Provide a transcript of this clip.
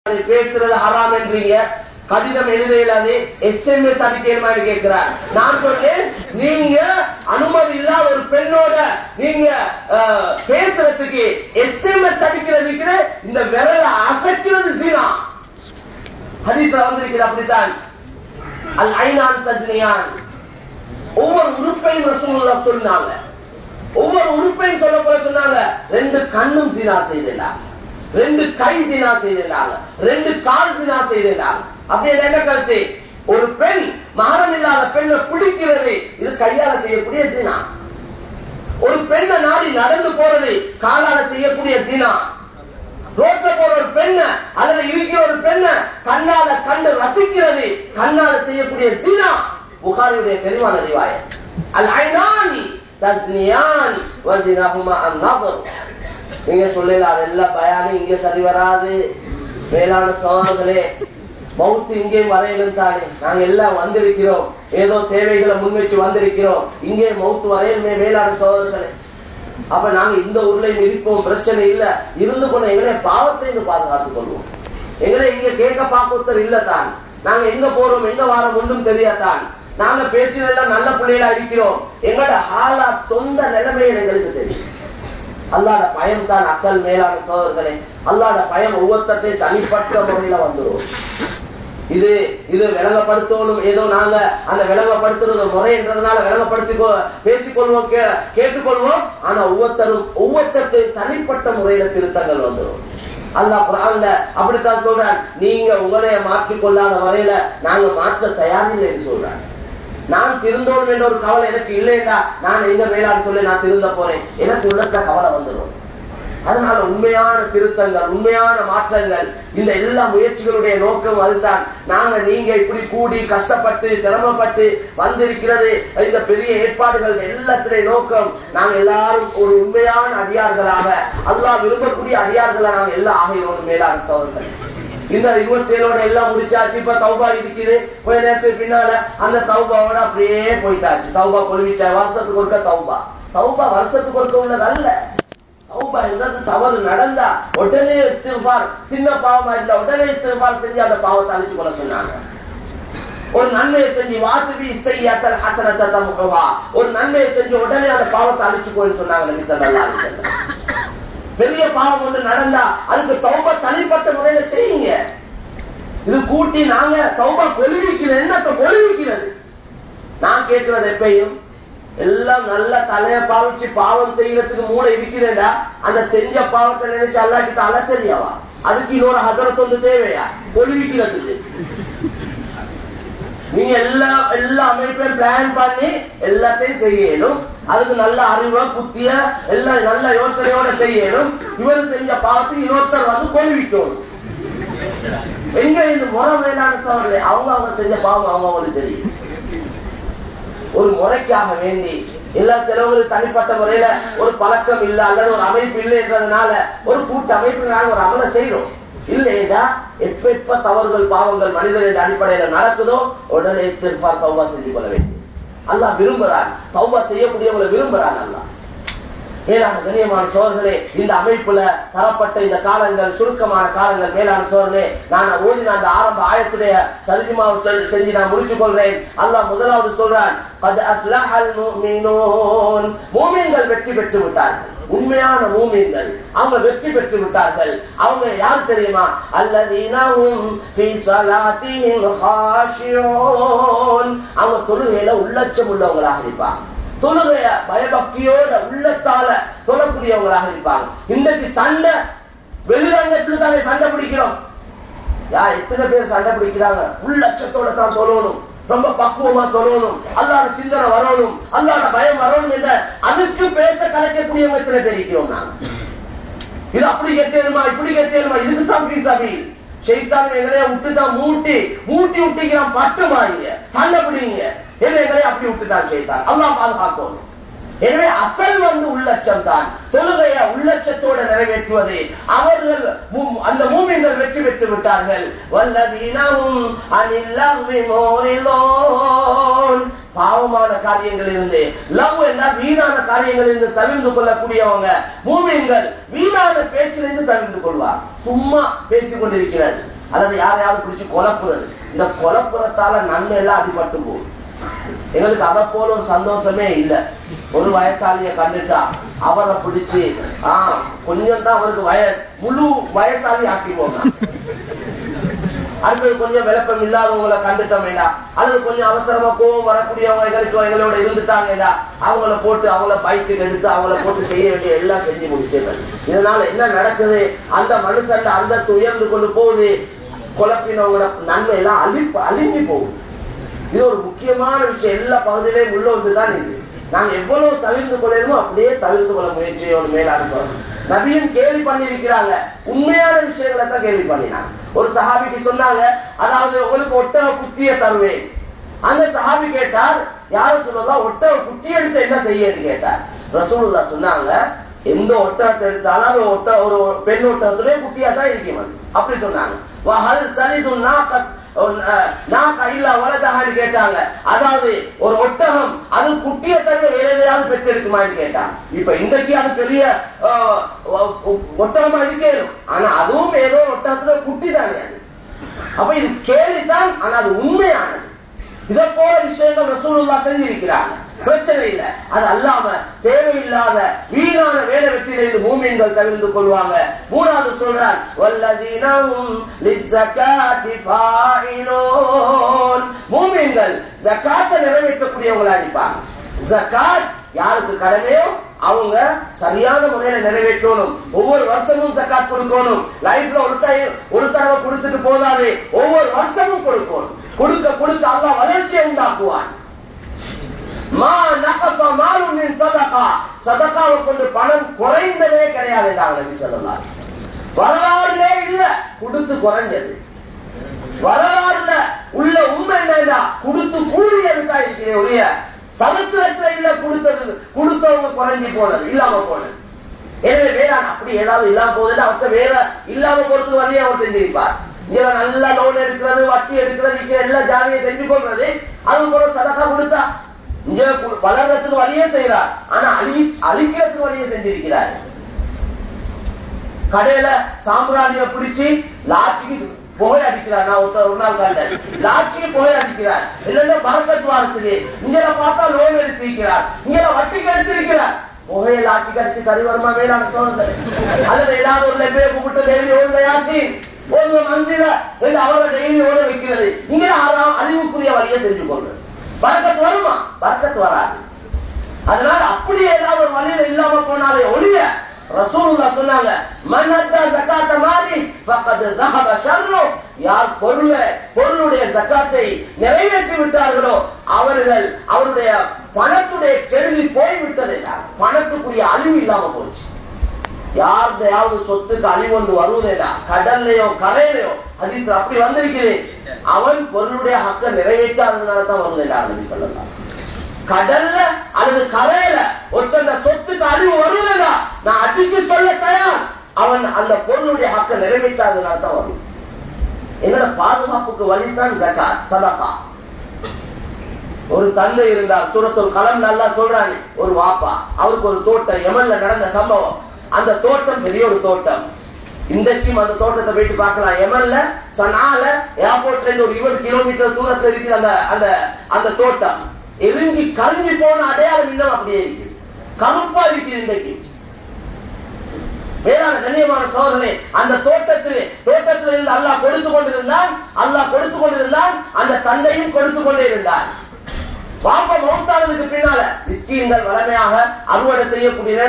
பேசுறது ஹராம் என்றீங்க கடிதம் எழுத இயலாது எஸ்எம்எஸ் அடிக்கணுமான்னு கேட்கிறார் நான் சொன்னேன் நீங்க அனுமதி இல்லாத ஒரு பெண்ணோட நீங்க அஹ், பேசுறதுக்கு எஸ்எம்எஸ் அடிக்கிறதுக்கு இந்த விரல அசைக்கிறது சீனா ஹதீஸ்ல வந்திருக்கிறது அப்படித்தான் அல் ஐநான் தஜ்னியான் ஒவ்வொரு உறுப்பையும் ரசூலுல்லாஹ் சொன்னாங்க ஒவ்வொரு உறுப்பையும் சொல்ல போல சொன்னாங்க ரெண்டு கண்ணும் சீனா செய்திருந்தாங்க ரெண்டு கை சீனா செய்திருந்தாங்க ரெண்டு கால் சீனா செய்திருந்தாங்க அப்படி என்ன கருத்து ஒரு பெண் மகரம் இல்லாத பெண்ணை பிடிக்கிறது இது கையால செய்யக்கூடிய சீனா ஒரு பெண்ணை நாடி நடந்து போறது காலால செய்யக்கூடிய சீனா ரோட்ல போற ஒரு பெண்ண அல்லது இருக்கிற ஒரு பெண்ண கண்ணால கண்டு ரசிக்கிறது கண்ணால செய்யக்கூடிய சீனா புகாரியுடைய தெளிவான ரிவாய அல் ஐனான் தஸ்னியான் வஜினஹுமா அன்-நظر நீங்க சொல்லல அதெல்லாம் பயானு இங்க சரி வராது மேலான சோதர்களே மௌத்து இங்கே வரையிலும் தானே நாங்க எல்லாம் வந்திருக்கிறோம் ஏதோ தேவைகளை முன்வச்சு வந்திருக்கிறோம் இங்கே மௌத்து வரையிலுமே மேலான சோதர்களே அப்ப நாங்க இந்த ஊர்லயும் இருப்போம் பிரச்சனை இல்ல இருந்து கொண்ட எங்களை பாவத்தை இருந்து பாதுகாத்துக் கொள்வோம் எங்களை இங்க கேட்க பார்க்கத்தர் இல்ல தான் நாங்க எங்க போறோம் எங்க வாரம் ஒன்றும் தெரியாதான் நாங்க பேச்சில் எல்லாம் நல்ல பிள்ளைகளா இருக்கிறோம் எங்களோட ஹாலா சொந்த நிலைமையை எங்களுக்கு தெரியும் அல்லாட பயம் தான் அசல் மேலான சோதர்களே அல்லாட பயம் ஒவ்வொருத்தையும் தனிப்பட்ட முறையில வந்துடும் இது இது விளங்கப்படுத்தணும் ஏதோ நாங்க அந்த விளங்கப்படுத்துறது முறை என்றதுனால விளங்கப்படுத்தி பேசிக்கொள்வோம் கே- கேட்டுக்கொள்வோம் ஆனா ஒவ்வொருத்தரும் ஒவ்வொருத்தருக்கும் தனிப்பட்ட முறையில திருத்தங்கள் வந்துடும் அல்லாஹ் குரான்ல அப்படித்தான் சொல்றான் நீங்க உங்களைய மாற்றிக்கொள்ளாத வரையில நாங்க மாற்ற தயாரில்லைன்னு சொல்றான் நான் திருந்தோம் என்ற ஒரு கவலை எனக்கு இல்லைடா நான் எங்க மேலான்னு சொல்லி நான் திருந்த போறேன் எனக்கு உள்ளத்த கவலை வந்துடும் அதனால உண்மையான திருத்தங்கள் உண்மையான மாற்றங்கள் இந்த எல்லா முயற்சிகளுடைய நோக்கம் அதுதான் நாங்க நீங்க இப்படி கூடி கஷ்டப்பட்டு சிரமப்பட்டு வந்திருக்கிறது இந்த பெரிய ஏற்பாடுகள் எல்லாத்திலே நோக்கம் நாங்க எல்லாரும் ஒரு உண்மையான அடியார்களாக அல்லாஹ் விரும்பக்கூடிய அடியார்களா நாங்க எல்லாம் ஆகியோடு மேலான சோதர்கள் இந்த இருபத்தி ஏழோட எல்லாம் முடிச்சாச்சு இப்ப தௌபா இருக்குது கொஞ்ச நேரத்துக்கு பின்னால அந்த தௌபாவோட அப்படியே போயிட்டாச்சு தௌபா கொழுவிச்சா வருஷத்துக்கு ஒருக்க தௌபா தௌபா வருஷத்துக்கு ஒருக்க உள்ளது அல்ல தௌபா என்றது தவறு நடந்தா உடனே இஸ்திஃபார் சின்ன பாவமா இருந்தா உடனே இஸ்திஃபார் செஞ்சு அந்த பாவத்தை அழிச்சு கொள்ள சொன்னாங்க ஒரு நன்மையை செஞ்சு வாத்துபி செய்யாத்தல் ஹசனத்தை தமுகவா ஒரு நன்மையை செஞ்சு உடனே அந்த பாவத்தை அழிச்சுக்கோன்னு சொன்னாங்க நபி ஸல்லல்லாஹு அலைஹி வஸல்லம் பெரிய பாவம் ஒன்று நடந்தா அதுக்கு தௌபா தனிப்பட்ட முறையில செய்யுங்க இது கூட்டி நாங்க தௌபா கொழுவிக்கிறது என்னத்தை கொழுவிக்கிறது நான் கேட்கிறது எப்பயும் எல்லாம் நல்ல தலைய பாவிச்சு பாவம் செய்யறதுக்கு மூளை இருக்குதுடா அந்த செஞ்ச பாவத்தை நினைச்சு அல்லாக்கிட்ட அல தெரியாவா அதுக்கு இன்னொரு ஹசரத் ஒன்று தேவையா கொழுவிக்கிறதுக்கு நீங்க எல்லா எல்லா அமைப்பையும் பிளான் பண்ணி எல்லாத்தையும் செய்யணும் அதுக்கு நல்ல அறிவா புத்திய எல்லாம் நல்ல யோசனையோட செய்யணும் இவர் செஞ்ச பாவத்துக்கு இன்னொருத்தர் வந்து கொழுவிக்கணும் எங்க இந்த முறை மேலான சவர்களே அவங்க அவங்க செஞ்ச பாவம் அவங்க அவங்களுக்கு தெரியும் ஒரு முறைக்காக வேண்டி எல்லா செலவுகளும் தனிப்பட்ட முறையில ஒரு பழக்கம் இல்ல அல்லது ஒரு அமைப்பு இல்லைன்றதுனால ஒரு கூட்டு அமைப்பினால ஒரு அமலை செய்யறோம் இல்லையா எப்ப எப்ப தவறுகள் பாவங்கள் மனிதனின் அடிப்படையில நடக்குதோ உடனே திருப்பார் தௌபா செஞ்சு கொள்ள வேண்டும் அல்லாஹ் விரும்புறான் தௌபா செய்யக்கூடியவங்களை விரும்புறான் அல்லாஹ் மேலான கண்ணியமான சோழர்களே இந்த அமைப்புல தரப்பட்ட இந்த காலங்கள் சுருக்கமான காலங்கள் மேலான சோழர்களே நான் ஓதின அந்த ஆரம்ப ஆயத்துடைய தர்ஜிமாவை செ- செஞ்சு நான் முடிச்சுக் கொள்றேன் அல்லாஹ் முதலாவது சொல்றான் "கத் அஃப்லஹல் முஃமினூன்." மூமின்கள் வெற்றி பெற்று விட்டார்கள் உண்மையான மூமின்கள் அவங்க வெற்றி பெற்று விட்டார்கள் அவங்க யார் தெரியுமா அல்லதீனஹும் ஃபீ ஸலாத்திஹிம் ஹாஷியூன் அவங்க தொழுகையில உள்ளச்சம் உள்ளவங்களாக இருப்பாங்க தொழுகைய பயபக்தியோட உள்ளத்தால தொழக்கூடியவங்களாக இருப்பாங்க இன்னைக்கு சண்டை வெளிரங்கத்துக்கு தானே சண்டை பிடிக்கிறோம் யா எத்தனை பேர் சண்டை பிடிக்கிறாங்க உள்ளச்சத்தோட தான் தொழணும் ரொம்ப பக்குவமா தொழணும் அல்லாட சிந்தனை வரணும் அல்லாட பயம் வரணும் என்ற அதுக்கு பேச கலைக்கக்கூடியவங்க எத்தனை பேர் இருக்கிறோம் நாங்க இது அப்படி கெட்டேருமா இப்படி கெட்டேருமா இதுக்கு தான் பீசாபி ஷெய்தான் எங்களைய விட்டுதான் மூட்டி மூட்டி விட்டிக்கிறான் பட்டு மாறிங்க சண்டை பிடிங்க என்ன எங்களைய அப்படி விட்டுட்டான் ஷெய்தான் அல்லாஹ் பாதுகாக்கணும் எனவே அசல் வந்து உள்ளச்சம் தான் தொழுகைய உள்ளச்சத்தோட நிறைவேற்றுவது அவர்கள் மு- அந்த மூமின்கள் வெற்றி பெற்று விட்டார்கள் வல்லதீனஹும் அனில்லஹ்வி மோரிலோன் பாவமான காரியங்களில் இருந்து லவ் என்ன வீணான காரியங்களில் இருந்து தவிர்ந்து கொள்ளக்கூடியவங்க மூமின்கள் வீணான பேச்சிலிருந்து தவிர்ந்து கொள்வார் சும்மா பேசிக் கொண்டிருக்கிறது அல்லது யாரையாவது பிடிச்சு கொலப்புறது இந்த கொலப்புறத்தால நன்மை எல்லாம் அடிபட்டு போகுது எங்களுக்கு அதை போல ஒரு சந்தோஷமே இல்ல ஒரு வயசாலிய கண்டுட்டா அவரை பிடிச்சு ஆஹ் கொஞ்சம் தான் அவருக்கு வயசு முழு வயசாலி ஆக்கி போங்க அடுத்தது கொஞ்சம் விளப்பம் இல்லாதவங்களை கண்டுட்டோமேடா அல்லது கொஞ்சம் அவசரமா கோவம் வரக்கூடியவங்க எங்களுக்கு எங்களோட இருந்துட்டாங்கடா அவங்கள போட்டு அவங்கள பைக்கு எடுத்து அவங்கள போட்டு செய்ய வேண்டிய எல்லாம் செஞ்சு முடிச்சிருக்கேன் இதனால என்ன நடக்குது அந்த மனுஷன் அந்தஸ்து உயர்ந்து கொண்டு போகுது குழப்பினவங்களோட நன்மை எல்லாம் அழிப்பு அழிஞ்சு போகுது இது ஒரு முக்கியமான விஷயம் எல்லா பகுதியிலையும் உள்ள ஒன்றுதான் இது நாங்க எவ்வளவு தவிர்த்து கொள்ளணுமோ அப்படியே தவிர்த்து கொள்ள முயற்சியோட மேலான சொல்றோம் நபியும் கேள்வி பண்ணிருக்கிறாங்க உண்மையான விஷயங்களை தான் கேள்வி பண்ணினாங்க ஒரு சஹாபிக்கு சொன்னாங்க அதாவது உங்களுக்கு ஒட்டக குத்திய தருவேன் அந்த சஹாபி கேட்டார் யாரும் சொல்லலாம் ஒட்டக குத்தி எடுத்து என்ன செய்யன்னு கேட்டார் ரசூலுல்லா சொன்னாங்க எந்த ஒட்டகத்தை எடுத்தாலும் அது ஒட்ட ஒரு பெண் ஒட்டகத்திலே குட்டியா தான் இருக்கும் அது அப்படி சொன்னாங்க வஹல் தலிது நாகத் நான் கையில வலதகான்னு கேட்டாங்க அதாவது ஒரு ஒட்டகம் அது குட்டிய தவிர வேற எதையாவது பெற்றெடுக்குமான்னு கேட்டாங்க இப்ப இன்றைக்கு அது பெரிய ஆஹ், ஒட்டகமா இருக்கேனும் ஆனா அதுவும் ஏதோ ஒரு ஒட்டகத்துல குட்டி தானே அது அப்ப இது கேள்விதான் ஆனா அது உண்மையானது இதை போல விஷயங்கள் ரசூலுல்லா செஞ்சிருக்கிறாங்க பிரச்சனை இல்லை அது அல்லாம தேவையில்லாத வீணான வேலை வெற்றியிலிருந்து மூமியங்கள் தவிர்த்து கொள்வாங்க மூணாவது சொல்றார் வல்லதீனஹும் லிஸ்ஸகாத்தி ஃபாயிலூன் மூமியங்கள் ஜகாத்தை நிறைவேற்றக்கூடியவங்களா இருப்பாங்க ஜகாத் யாருக்கு கடமையோ அவங்க சரியான முறையில நிறைவேற்றணும் ஒவ்வொரு வருஷமும் ஜக்காத் கொடுக்கணும் லைஃப்ல ஒரு டைம் ஒரு தடவை கொடுத்துட்டு போதாது ஒவ்வொரு வருஷமும் கொடுக்கணும் கொடுக்க கொடுக்க அல்லாஹ் வளர்ச்சியை உண்டாக்குவான் மா நகச மாலும் மின் சதகா சதகாவை கொண்டு பணம் குறைந்ததே கிடையாது என்றாங்க நபி ஸல்லல்லாஹு அலைஹி வஸல்லம். வரலாறுலே இல்ல கொடுத்து குறைஞ்சது வரலாறுல உள்ள உண்மை என்னன்னா கொடுத்து கூடியது தான் இருக்கிறே ஒழிய சமுத்திரத்துல இல்ல கொடுத்தது கொடுத்தவங்க குறைஞ்சி போனது இல்லாம போனது எனவே வேளாண் அப்படி ஏதாவது இல்லாம போகுதுன்னு அவர்கிட்ட வேற இல்லாம போறதுக்கு வழியை அவர் செஞ்சிருப்பார் இங்க நல்லா லோன் எடுக்கிறது வட்டி எடுக்கிறது இங்க எல்லா ஜாதியை செஞ்சு கொள்றது அது போல சதக்கா கொடுத்தா இங்க கு- வளர்றதுக்கு வழியே செய்யறார் ஆனா அழி அழிக்கிறதுக்கு வழியே செஞ்சிருக்கிறார் கடையில சாம்பிராணிய பிடிச்சு லாட்சிக்கு புகை அடிக்கிறார் நான் ஒருத்தர் ஒரு நாள் கண்டேன் லாட்சிக்கு புகை அடிக்கிறார் இல்லன்னா பறக்கத்து வாரத்துக்கு இங்க பார்த்தா லோன் எடுத்திருக்கிறார் இங்க வட்டிக்கு எடுத்திருக்கிறார் புகையை லாட்சிக்கு அடிச்சு சரி வருமா மேலான சோழர்கள் அல்லது ஏதாவது ஒரு லெப்பே கூப்பிட்டு டெய்லி ஓடுதையாச்சு ஓதுவ மந்திர என்று அவரை டெய்லி ஓட வைக்கிறது இங்க ஆறாம் அழிவுக்குரிய வழியை செஞ்சு கொள்றது பறக்கத்து வருமா பறக்கத்து வராது அதனால அப்படி ஏதாவது ஒரு வழியில இல்லாம போனாலே ஒழிய ரசூலுல்லா சொன்னாங்க மன் அத்தா ஜகாத்த மாலி ஃபக்கத் ذهب ஷர்ரு யார் பொருள பொருளுடைய ஜகாத்தை நிறைவேற்றி விட்டார்களோ அவர்கள் அவருடைய பணத்துடைய கெடுதி போய்விட்டது என்றார். பணத்துக்குரிய அழிவு இல்லாம போச்சு யாருடையாவது சொத்துக்கு அழிவு ஒன்று வருவதேடா கடல்லையோ கரையிலையோ ஹதீஸ் அப்படி வந்திருக்குது அவன் பொருளுடைய ஹக்க நிறைவேற்றாததுனால தான் வருவதேடா நபி சொல்லலாம் கடல்ல அல்லது கரையில ஒருத்தன் சொத்துக்கு அழிவு வருவதா நான் அடிச்சு சொல்ல தயார் அவன் அந்த பொருளுடைய ஹக்க நிறைவேற்றாததுனால தான் வரும் என்னோட பாதுகாப்புக்கு வழிதான் ஜகாத் சதகா ஒரு தந்தை இருந்தார் சூரத்துல் கலம் நல்லா சொல்றானே ஒரு வாப்பா அவருக்கு ஒரு தோட்டம் யமன்ல நடந்த சம்பவம் அந்த தோட்டம் பெரிய ஒரு தோட்டம் இன்றைக்கும் அந்த தோட்டத்தை போயிட்டு பார்க்கலாம் யமன்ல சனால ஏர்போர்ட்ல இருந்து ஒரு இருபது கிலோமீட்டர் தூரத்துல இருக்குது அந்த அந்த அந்த தோட்டம் எரிஞ்சு கரிஞ்சு போன அடையாளம் இன்னும் அப்படியே இருக்கு கருப்பா இருக்குது இன்றைக்கு வேளாண் கண்ணியமான சோதனை அந்த தோட்டத்தில் தோட்டத்தில் இருந்து அல்லாஹ் கொடுத்து கொண்டிருந்தான் அல்லாஹ் கொடுத்து கொண்டிருந்தான் அந்த தந்தையும் கொடுத்து கொண்டே இருந்தார் பாப்பா மௌத்தானதுக்கு பின்னால மிஸ்கீன்கள் வளமையாக அறுவடை செய்யக்கூடிய